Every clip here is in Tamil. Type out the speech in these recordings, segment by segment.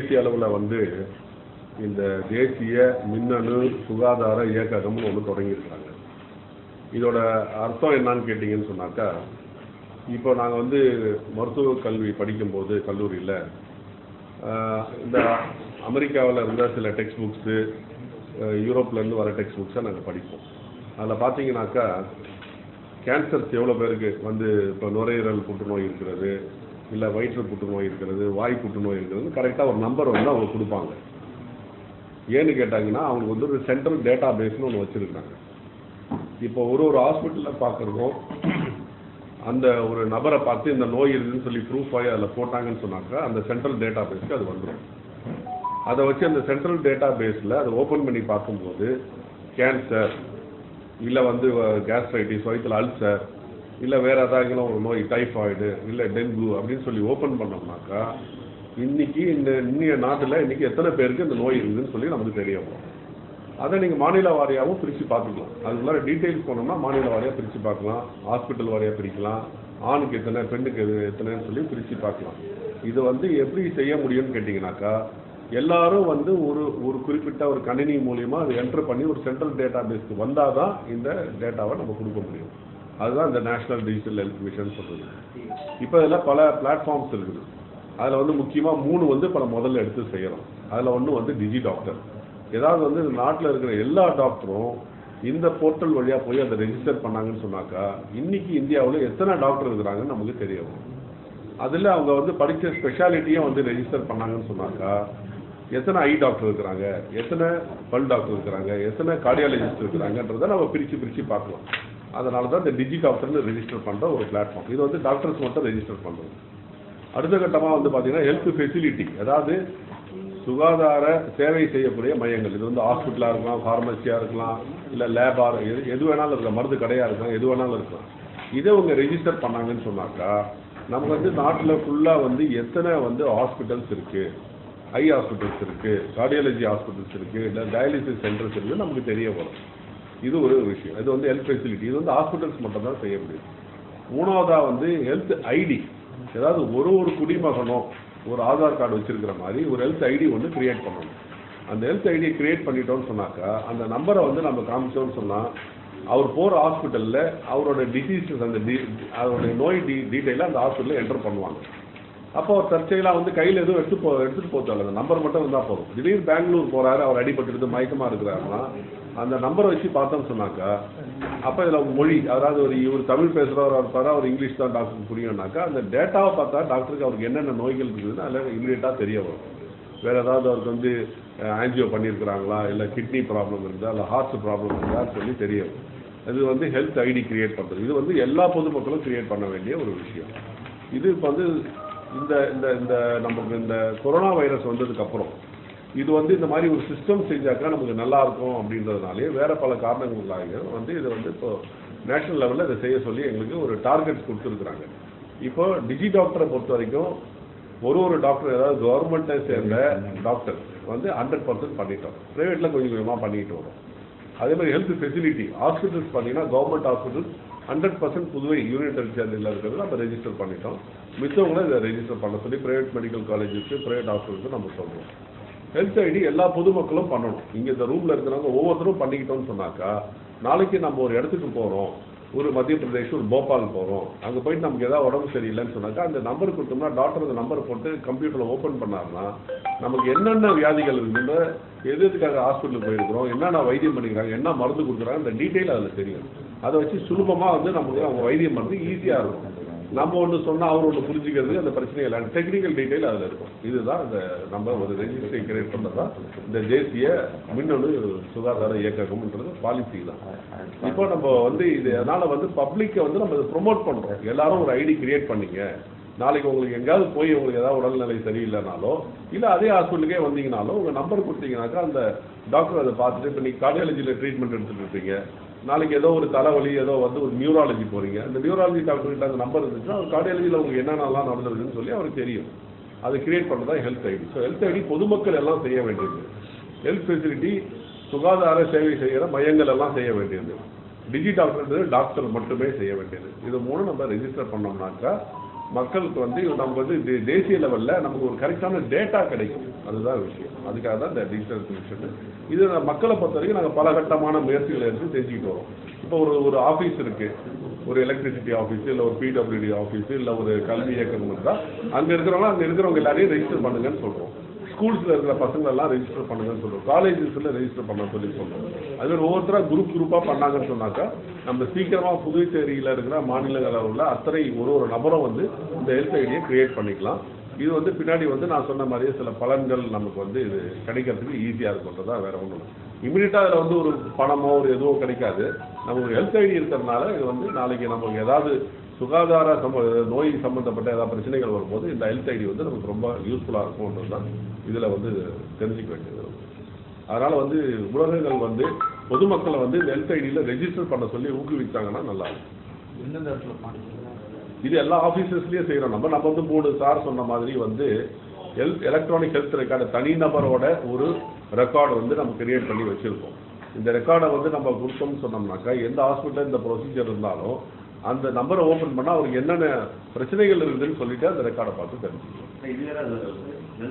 தேசிய அளவில் வந்து இந்த தேசிய மின்னணு சுகாதார இயக்ககம்னு ஒன்று தொடங்கியிருக்காங்க இதோட அர்த்தம் என்னன்னு கேட்டிங்கன்னு சொன்னாக்கா இப்போ நாங்கள் வந்து மருத்துவ கல்வி படிக்கும்போது கல்லூரியில் இந்த அமெரிக்காவில் இருந்த சில டெக்ஸ்ட் புக்ஸு யூரோப்லேருந்து வர டெக்ஸ்ட் புக்ஸை நாங்கள் படிப்போம் அதில் பார்த்தீங்கன்னாக்கா கேன்சர்ஸ் எவ்வளோ பேருக்கு வந்து இப்போ நுரையீரல் புற்றுநோய் இருக்கிறது இல்லை வயிற்று புற்றுநோய் இருக்கிறது வாய் புற்றுநோய் இருக்கிறது கரெக்டாக ஒரு நம்பர் வந்து அவங்க கொடுப்பாங்க ஏன்னு கேட்டாங்கன்னா அவங்களுக்கு வந்து ஒரு சென்ட்ரல் டேட்டா பேஸ்னு ஒன்று வச்சுருக்காங்க இப்போ ஒரு ஒரு ஹாஸ்பிட்டலில் பார்க்குறதும் அந்த ஒரு நபரை பார்த்து இந்த நோய் இருக்குதுன்னு சொல்லி ப்ரூஃப் ஆகி அதில் போட்டாங்கன்னு சொன்னாக்கா அந்த சென்ட்ரல் டேட்டா பேஸ்க்கு அது வந்துடும் அதை வச்சு அந்த சென்ட்ரல் டேட்டா பேஸில் அதை ஓப்பன் பண்ணி பார்க்கும்போது கேன்சர் இல்லை வந்து கேஸ்ட்ரைட்டிஸ் வயிற்றுல அல்சர் இல்லை வேறு ஏதாவது ஒரு நோய் டைஃபாய்டு இல்லை டெங்கு அப்படின்னு சொல்லி ஓப்பன் பண்ணோம்னாக்கா இன்னைக்கு இந்த இன்னைய நாட்டில் இன்னைக்கு எத்தனை பேருக்கு இந்த நோய் இருக்குதுன்னு சொல்லி நமக்கு தெரிய வரும் அதை நீங்கள் மாநில வாரியாகவும் பிரித்து பார்த்துக்கலாம் அதுக்குள்ளார டீட்டெயில்ஸ் போனோம்னா மாநில வாரியாக பிரித்து பார்க்கலாம் ஹாஸ்பிட்டல் வாரியாக பிரிக்கலாம் ஆணுக்கு எத்தனை பெண்ணுக்கு எது எத்தனைன்னு சொல்லி பிரித்து பார்க்கலாம் இது வந்து எப்படி செய்ய முடியும்னு கேட்டிங்கனாக்கா எல்லாரும் வந்து ஒரு ஒரு குறிப்பிட்ட ஒரு கணினி மூலியமாக அதை என்டர் பண்ணி ஒரு சென்ட்ரல் டேட்டா பேஸ்க்கு வந்தால் தான் இந்த டேட்டாவை நம்ம கொடுக்க முடியும் அதுதான் இந்த நேஷனல் டிஜிட்டல் ஹெல்த் மிஷன் சொல்கிறது இப்போ இதில் பல பிளாட்ஃபார்ம்ஸ் இருக்குது அதில் வந்து முக்கியமாக மூணு வந்து இப்போ நம்ம முதல்ல எடுத்து செய்கிறோம் அதில் ஒன்று வந்து டிஜி டாக்டர் ஏதாவது வந்து இந்த நாட்டில் இருக்கிற எல்லா டாக்டரும் இந்த போர்ட்டல் வழியாக போய் அதை ரெஜிஸ்டர் பண்ணாங்கன்னு சொன்னாக்கா இன்னைக்கு இந்தியாவில் எத்தனை டாக்டர் இருக்கிறாங்கன்னு நமக்கு தெரிய வரும் அதில் அவங்க வந்து படித்த ஸ்பெஷாலிட்டியும் வந்து ரெஜிஸ்டர் பண்ணாங்கன்னு சொன்னாக்கா எத்தனை ஐ டாக்டர் இருக்கிறாங்க எத்தனை பல் டாக்டர் இருக்கிறாங்க எத்தனை கார்டியாலஜிஸ்ட் இருக்கிறாங்கன்றதை நம்ம பிரித்து பிரித்து பார்க்கலாம் அதனால தான் இந்த டிஜி டாக்டர்னு ரெஜிஸ்டர் பண்ணுற ஒரு பிளாட்ஃபார்ம் இது வந்து டாக்டர்ஸ் மட்டும் ரெஜிஸ்டர் பண்ணுறது அடுத்த கட்டமாக வந்து பார்த்தீங்கன்னா ஹெல்த் ஃபெசிலிட்டி அதாவது சுகாதார சேவை செய்யக்கூடிய மையங்கள் இது வந்து ஹாஸ்பிட்டலாக இருக்கலாம் ஃபார்மசியாக இருக்கலாம் இல்லை லேபாக எது எது வேணாலும் இருக்கலாம் மருந்து கடையாக இருக்கலாம் எது வேணாலும் இருக்கலாம் இதை அவங்க ரெஜிஸ்டர் பண்ணாங்கன்னு சொன்னாக்கா நமக்கு வந்து நாட்டில் ஃபுல்லாக வந்து எத்தனை வந்து ஹாஸ்பிட்டல்ஸ் இருக்குது ஐ ஹாஸ்பிட்டல்ஸ் இருக்குது கார்டியாலஜி ஹாஸ்பிட்டல்ஸ் இருக்குது இல்லை டயாலிசிஸ் சென்டர்ஸ் இருக்குது நமக்கு தெரிய வரும் இது ஒரு விஷயம் இது வந்து ஹெல்த் ஃபெசிலிட்டி இது வந்து ஹாஸ்பிட்டல்ஸ் மட்டும் தான் செய்ய முடியும் மூணாவதாக வந்து ஹெல்த் ஐடி ஏதாவது ஒரு ஒரு குடிமகனும் ஒரு ஆதார் கார்டு வச்சிருக்கிற மாதிரி ஒரு ஹெல்த் ஐடி ஒன்று கிரியேட் பண்ணணும் அந்த ஹெல்த் ஐடியை கிரியேட் பண்ணிட்டோம்னு சொன்னாக்கா அந்த நம்பரை வந்து நம்ம காமிச்சோம்னு சொன்னால் அவர் போகிற ஹாஸ்பிட்டலில் அவரோட டிசீஸஸ் அந்த டி அவருடைய நோய் டி டீட்டெயிலை அந்த ஹாஸ்பிட்டலில் என்டர் பண்ணுவாங்க அப்போ அவர் தற்செயலாக வந்து கையில் எதுவும் எடுத்து போ எடுத்துகிட்டு போத்தால அந்த நம்பர் மட்டும் இருந்தால் போதும் திடீர்னு பெங்களூர் போகிறாரு அவர் அடிபட்டுட்டு மயக்கமாக இருக்கிறாருன்னா அந்த நம்பரை வச்சு பார்த்தோம்னு சொன்னாக்கா அப்போ இதில் மொழி அதாவது ஒரு இவர் தமிழ் பேசுகிறவர் இருப்பாரா அவர் இங்கிலீஷ் தான் டாக்டருக்கு புரியும்னாக்கா அந்த டேட்டாவை பார்த்தா டாக்டருக்கு அவருக்கு என்னென்ன நோய்கள் இருக்குதுன்னு அதில் இமீடியட்டாக தெரிய வரும் வேறு ஏதாவது அவருக்கு வந்து ஆன்ஜியோ பண்ணியிருக்கிறாங்களா இல்லை கிட்னி ப்ராப்ளம் இருக்குதா இல்லை ஹார்ட் ப்ராப்ளம் இருக்குதான்னு சொல்லி தெரிய வரும் இது வந்து ஹெல்த் ஐடி கிரியேட் பண்ணுறது இது வந்து எல்லா பொதுமக்களும் கிரியேட் பண்ண வேண்டிய ஒரு விஷயம் இது இப்போ வந்து இந்த இந்த இந்த நமக்கு இந்த கொரோனா வைரஸ் வந்ததுக்கப்புறம் இது வந்து இந்த மாதிரி ஒரு சிஸ்டம் செஞ்சாக்கா நமக்கு நல்லா இருக்கும் அப்படின்றதுனாலே வேற பல காரணங்களுக்காக வந்து இதை வந்து இப்போ நேஷனல் லெவலில் இதை செய்ய சொல்லி எங்களுக்கு ஒரு டார்கெட்ஸ் கொடுத்துருக்குறாங்க இப்போ டிஜி டாக்டரை பொறுத்த வரைக்கும் ஒரு ஒரு டாக்டர் ஏதாவது கவர்மெண்ட்டை சேர்ந்த டாக்டர் வந்து ஹண்ட்ரட் பர்சன்ட் பண்ணிட்டோம் ப்ரைவேட்டில் கொஞ்சம் கொஞ்சமாக பண்ணிட்டு வரோம் அதே மாதிரி ஹெல்த் ஃபெசிலிட்டி ஹாஸ்பிட்டல்ஸ் பார்த்தீங்கன்னா government hospitals hundred percent Puduvai unit health சேர்ந்தில் இருக்கிறது நம்ம ரெஜிஸ்டர் பண்ணிட்டோம் மித்தவங்களும் இதை ரெஜிஸ்டர் பண்ண சொல்லி ப்ரைவேட் மெடிக்கல் காலேஜஸ்க்கு ப்ரைவேட் ஹாஸ்பிட்டலுக்கு நம்ம சொல்கிறோம் ஹெல்த் ஐடி எல்லா பொதுமக்களும் பண்ணணும் இங்கே இந்த ரூமில் இருக்கிறவங்க ஒவ்வொருத்தரும் பண்ணிக்கிட்டோம்னு சொன்னாக்கா நாளைக்கு நம்ம ஒரு இடத்துக்கு போகிறோம் ஒரு மத்திய பிரதேஷ் ஒரு போபால் போகிறோம் அங்கே போயிட்டு நமக்கு ஏதாவது உடம்பு சரியில்லைன்னு சொன்னாக்கா அந்த நம்பர் கொடுத்தோம்னா டாக்டர் அந்த நம்பர் போட்டு கம்ப்யூட்டரில் ஓப்பன் பண்ணாருன்னா நமக்கு என்னென்ன வியாதிகள் இருக்குன்னு எது எதுக்காக ஹாஸ்பிட்டலுக்கு போயிருக்கிறோம் என்னென்ன வைத்தியம் பண்ணிக்கிறாங்க என்ன மருந்து கொடுக்குறாங்க இந்த டீட்டெயில் அதில் தெரியும் அதை வச்சு சுலபமாக வந்து நமக்கு அவங்க வைத்தியம் பண்ணுறது ஈஸியாக இருக்கும் நம்ம ஒன்று சொன்னால் அவர் ஒன்று புரிஞ்சுக்கிறதுக்கு அந்த பிரச்சனை இல்லை டெக்னிக்கல் டீட்டெயில் அதில் இருக்கும் இதுதான் இந்த நம்ம ஒரு ரெஜிஸ்ட்ரி கிரியேட் பண்ணுறதா இந்த தேசிய மின்னணு சுகாதார இயக்ககம்ன்றது பாலிசி தான் இப்போ நம்ம வந்து இது அதனால் வந்து பப்ளிக்கை வந்து நம்ம ப்ரொமோட் பண்ணுறோம் எல்லாரும் ஒரு ஐடி கிரியேட் பண்ணிங்க நாளைக்கு உங்களுக்கு எங்கேயாவது போய் உங்களுக்கு ஏதாவது உடல்நிலை சரியில்லைனாலோ இல்லை அதே ஹாஸ்பிட்டலுக்கே வந்தீங்கனாலோ உங்கள் நம்பர் கொடுத்தீங்கனாக்கா அந்த டாக்டர் அதை பார்த்துட்டு இப்போ நீங்கள் கார்டியாலஜியில் ட்ரீட்மெண்ட் எடுத்துகிட்டு இருப்பீங்க நாளைக்கு ஏதோ ஒரு தலைவலி ஏதோ வந்து ஒரு நியூராலஜி போகிறீங்க அந்த நியூராலஜி டாக்டர் கிட்ட அந்த நம்பர் இருந்துச்சுன்னா அவர் கார்டியாலஜியில் உங்களுக்கு என்னென்னலாம் நடந்திருக்குன்னு சொல்லி அவருக்கு தெரியும் அதை கிரியேட் பண்ணுறது தான் health ID so health ID பொதுமக்கள் எல்லாம் செய்ய வேண்டியது ஹெல்த் ஃபெசிலிட்டி சுகாதார சேவை செய்கிற மையங்கள் எல்லாம் செய்ய வேண்டியது டிஜி டாக்டர்ன்றது டாக்டர் மட்டுமே செய்ய வேண்டியது இது மூணு நம்ம ரெஜிஸ்டர் பண்ணோம்னாக்கா மக்களுக்கு வந்து நமக்கு வந்து தே- தேசிய லெவல்ல நமக்கு ஒரு கரெக்டான டேட்டா கிடைக்கும் அதுதான் விஷயம் அதுக்காக தான் இந்த டிஜிட்டல் சொல்யூஷன் இது நான் மக்களை பொறுத்த வரைக்கும் நாங்கள் பல கட்டமான முயற்சிகளை எடுத்து செஞ்சுக்கிட்டு வரோம் இப்போ ஒரு ஒரு ஆஃபீஸ் இருக்கு ஒரு எலக்ட்ரிசிட்டி ஆஃபீஸ் இல்லை ஒரு பிடபிள்யூடி ஆஃபீஸ் இல்லை ஒரு கல்வி இயக்கம் இருந்தால் அங்கே இருக்கிறவங்க அங்கே இருக்கிறவங்க எல்லாரையும் ரெஜிஸ்டர் பண்ணுங்கன்னு சொல்கிறோம் ஸ்கூல்ஸில் இருக்கிற பசங்க எல்லாம் ரெஜிஸ்டர் பண்ணுங்கன்னு சொல்றோம் காலேஜஸ்ல ரெஜிஸ்டர் பண்ண சொல்லி சொல்றோம் அது மாதிரி ஒவ்வொருத்தரா குரூப் குரூப்பா பண்ணாங்கன்னு சொன்னாக்கா நம்ம சீக்கிரமா புதுச்சேரியில இருக்கிற மாநிலங்களில் உள்ள அத்தனை ஒரு ஒரு நபரும் வந்து இந்த ஹெல்த் ஐடியை கிரியேட் பண்ணிக்கலாம் இது வந்து பின்னாடி வந்து நான் சொன்ன மாதிரியே சில பலன்கள் நமக்கு வந்து இது கிடைக்கிறதுக்கு ஈஸியா இருக்கும்ன்றதா வேற ஒன்றும் இல்லை இமீடியட்டா அதில் வந்து ஒரு பணமோ ஒரு எதுவோ கிடைக்காது நமக்கு ஹெல்த் ஐடி இருக்கிறதுனால இது வந்து நாளைக்கு நமக்கு ஏதாவது சுகாதார சம்ப நோய் சம்பந்தப்பட்ட ஏதாவது பிரச்சனைகள் வரும்போது இந்த ஹெல்த் ஐடி வந்து நமக்கு ரொம்ப யூஸ்ஃபுல்லாக இருக்கும்ன்றது தான் இதில் வந்து தெரிஞ்சுக்க வேண்டியது அதனால வந்து ஊடகங்கள் வந்து பொதுமக்களை வந்து இந்த ஹெல்த் ஐடியில் ரெஜிஸ்டர் பண்ண சொல்லி ஊக்குவிச்சாங்கன்னா நல்லா இருக்கும் எந்தெந்த இடத்துல பண்ணுறீங்க இது எல்லா ஆஃபீஸஸ்லயும் செய்யறோம் நம்ம நம்ம வந்து மூணு சார் சொன்ன மாதிரி வந்து ஹெல்த் எலக்ட்ரானிக் ஹெல்த் ரெக்கார்டு தனிநபரோட ஒரு ரெக்கார்டு வந்து நம்ம கிரியேட் பண்ணி வச்சிருக்கோம் இந்த ரெக்கார்டை வந்து நம்ம கொடுத்தோம்னு சொன்னோம்னாக்கா எந்த ஹாஸ்பிட்டல் இந்த ப்ரொசீஜர் இருந்தாலும் அந்த நம்பரை ஓபன் பண்ணா அவருக்கு என்னென்ன பிரச்சனைகள் இருக்குதுன்னு சொல்லிட்டு அந்த ரெக்கார்டை பார்த்து தெரிஞ்சுக்கலாம்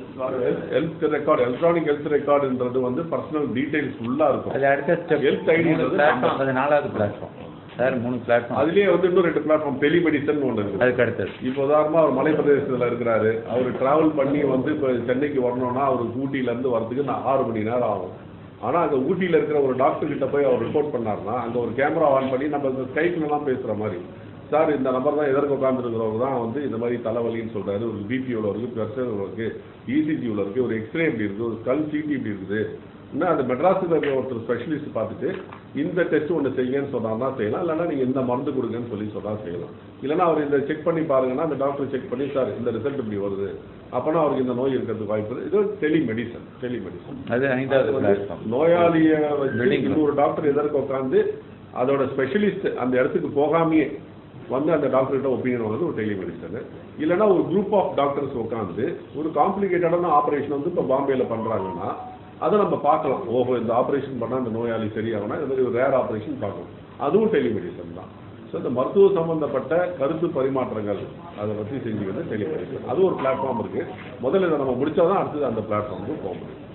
ஹெல்த் ரெக்கார்டு எலக்ட்ரானிக் ஹெல்த் ரெக்கார்டுன்றது வந்து பர்சனல் டீடைல்ஸ் ஃபுல்லா இருக்கும் அது அடுத்த ஸ்டெப் Health ID மூணு ன்றது பிளாட்ஃபார்ம் நம்ம- அது நாலாவது பிளாட்ஃபார்ம் சார் மூணு பிளாட்ஃபார்ம் அதுலயே வந்து இன்னும் ரெண்டு பிளாட்ஃபார்ம் டெலிமெடிசன் ஒன்று இருக்குது அதுக்கு அடுத்தது இப்போ உதாரணமா அவர் மலைப்பிரதேசத்துல இருக்கிறாரு அவர் டிராவல் பண்ணி வந்து இப்போ சென்னைக்கு வரணும்னா அவர் ஊட்டியில இருந்து வரதுக்கு நான் ஆறு மணி நேரம் ஆகும் ஆனா அங்க ஊட்டியில இருக்கிற ஒரு டாக்டர் கிட்ட போய் அவர் ரிப்போர்ட் பண்ணாருன்னா அங்க ஒரு கேமரா ஆன் பண்ணி நம்ம இந்த ஸ்கைப்ல எல்லாம் பேசுற மாதிரி சார் இந்த நம்பர் தான் எதற்கு உட்காந்துருக்கிறவங்க தான் வந்து இந்த மாதிரி தலைவலின்னு சொல்றாரு ஒரு பிபி எவ்வளோ இருக்கு ப்ரெஷர் எவ்வளோ இருக்கு இசிஜி எவ்வளோ இருக்கு ஒரு எக்ஸ்ரே இப்படி இருக்கு ஒரு ஸ்கல் சிடி இப்படி இருக்குது இன்னும் அந்த மெட்ராஸில் இருக்கிற ஒருத்தர் ஸ்பெஷலிஸ்ட் பார்த்துட்டு இந்த டெஸ்ட் ஒன்று செய்யுங்கன்னு சொன்னார்னா செய்யலாம் இல்லைன்னா நீங்கள் இந்த மருந்து கொடுங்கன்னு சொல்லி சொன்னால் செய்யலாம் இல்லைன்னா அவர் இந்த செக் பண்ணி பாருங்கன்னா அந்த டாக்டர் செக் பண்ணி சார் இந்த ரிசல்ட் இப்படி வருது அப்போனா அவருக்கு இந்த நோய் இருக்கிறதுக்கு வாய்ப்பு இருக்கு இது டெலிமெடிசன் டெலிமெடிசன் அது ஐந்தாவது பிளாட்ஃபார்ம் நோயாளியை வச்சு Building. இன்னொரு டாக்டர் எதற்கு உட்காந்து அதோட ஸ்பெஷலிஸ்ட் அந்த இடத்துக்கு போகாமையே வந்து அந்த டாக்டர் கிட்ட ஒப்பீனியன் வாங்குறது ஒரு டெலிமெடிசன் இல்லைன்னா ஒரு குரூப் ஆஃப் டாக்டர்ஸ் உட்காந்து ஒரு காம்ப்ளிகேட்டடான ஆபரேஷன் வந்து இப்போ பாம்பேல பண்றாங்கன்னா அதை நம்ம பார்க்கலாம் ஓஹோ இந்த ஆபரேஷன் பண்ணா இந்த நோயாளி சரியாகணும் இந்த மாதிரி ஒரு ரேர் ஆபரேஷன் பார்க்கலாம் அதுவும் டெலிமெடிசன் தான் ஸோ இந்த மருத்துவ சம்பந்தப்பட்ட கருத்து பரிமாற்றங்கள் அதை பற்றி செஞ்சுக்கிறது டெலிமெடிசன் அது ஒரு பிளாட்ஃபார்ம் இருக்கு முதல்ல இதை நம்ம முடிச்சாதான் அடுத்தது அந்த பிளாட்ஃபார்முக்கு போக முடியும்